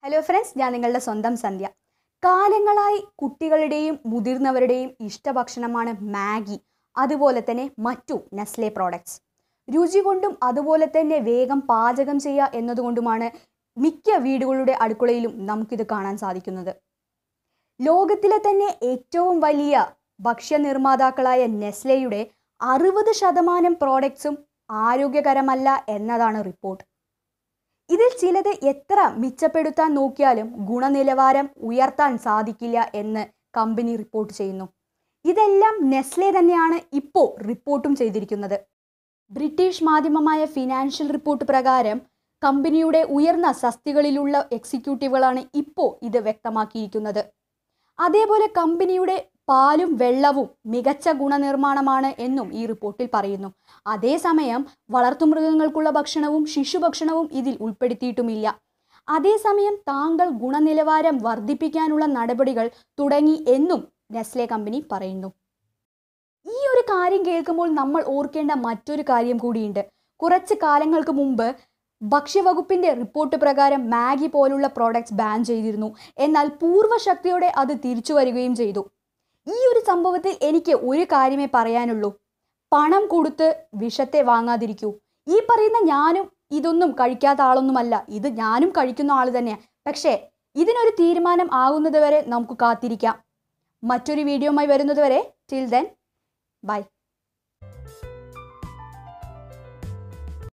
hello friends ഞാൻ നിങ്ങളുടെ സ്വന്തം സന്ധ്യ കാലങ്ങളായി കുട്ടികളുടെയും മുതിർന്നവരുടെയും ഇഷ്ടഭക്ഷണമാണ് മാഗി അതുപോലെ തന്നെ മറ്റു നെസ്ലെ പ്രോഡക്ട്സ് രുചി കൊണ്ടും അതുപോലെ തന്നെ വേഗം പാചകം ചെയ്യുക എന്നതുകൊണ്ടുമാണ് മിക്ക വീടുകളുടെ അടുക്കളയിലും നമുക്കിത് കാണാൻ സാധിക്കുന്നത് ലോകത്തിലെ തന്നെ ഏറ്റവും വലിയ ഭക്ഷ്യ നിർമ്മാതാക്കളായ നെസ്ലെയുടെ അറുപത് ശതമാനം പ്രോഡക്ട്സും ആരോഗ്യകരമല്ല എന്നതാണ് റിപ്പോർട്ട് ഇതിൽ ചിലത് എത്ര മിച്ചപ്പെടുത്താൻ നോക്കിയാലും ഗുണനിലവാരം ഉയർത്താൻ സാധിക്കില്ല എന്ന് കമ്പനി റിപ്പോർട്ട് ചെയ്യുന്നു ഇതെല്ലാം നെസ്ലെ തന്നെയാണ് ഇപ്പോൾ റിപ്പോർട്ടും ചെയ്തിരിക്കുന്നത് ബ്രിട്ടീഷ് മാധ്യമമായ ഫിനാൻഷ്യൽ റിപ്പോർട്ട് പ്രകാരം കമ്പനിയുടെ ഉയർന്ന സസ്തികളിലുള്ള എക്സിക്യൂട്ടീവുകളാണ് ഇപ്പോൾ ഇത് വ്യക്തമാക്കിയിരിക്കുന്നത് അതേപോലെ കമ്പനിയുടെ പാലും വെള്ളവും മികച്ച ഗുണനിർമ്മാണമാണ് എന്നും ഈ റിപ്പോർട്ടിൽ പറയുന്നു അതേസമയം വളർത്തുമൃഗങ്ങൾക്കുള്ള ഭക്ഷണവും ശിശുഭക്ഷണവും ഇതിൽ ഉൾപ്പെടുത്തിയിട്ടുമില്ല അതേസമയം താങ്കൾ ഗുണനിലവാരം വർദ്ധിപ്പിക്കാനുള്ള നടപടികൾ തുടങ്ങി എന്നും നെസ്ലെ കമ്പനി പറയുന്നു ഈ ഒരു കാര്യം കേൾക്കുമ്പോൾ നമ്മൾ ഓർക്കേണ്ട മറ്റൊരു കാര്യം കൂടിയുണ്ട് കുറച്ച് കാലങ്ങൾക്ക് മുമ്പ് ഭക്ഷ്യവകുപ്പിന്റെ റിപ്പോർട്ട് പ്രകാരം മാഗി പോലുള്ള പ്രോഡക്ട്സ് ബാൻ ചെയ്തിരുന്നു എന്നാൽ പൂർവ്വശക്തിയോടെ അത് തിരിച്ചു വരികയും ചെയ്തു ഈ ഒരു സംഭവത്തിൽ എനിക്ക് ഒരു കാര്യമേ പറയാനുള്ളൂ പണം കൊടുത്ത് വിഷത്തെ വാങ്ങാതിരിക്കൂ ഈ പറയുന്ന ഞാനും ഇതൊന്നും കഴിക്കാത്ത ആളൊന്നുമല്ല ഇത് ഞാനും കഴിക്കുന്ന ആൾ തന്നെയാണ് പക്ഷേ ഇതിനൊരു തീരുമാനം ആകുന്നത് വരെ നമുക്ക് കാത്തിരിക്കാം മറ്റൊരു വീഡിയോയുമായി വരുന്നത് വരെ ടിൽ ദെൻ ബൈ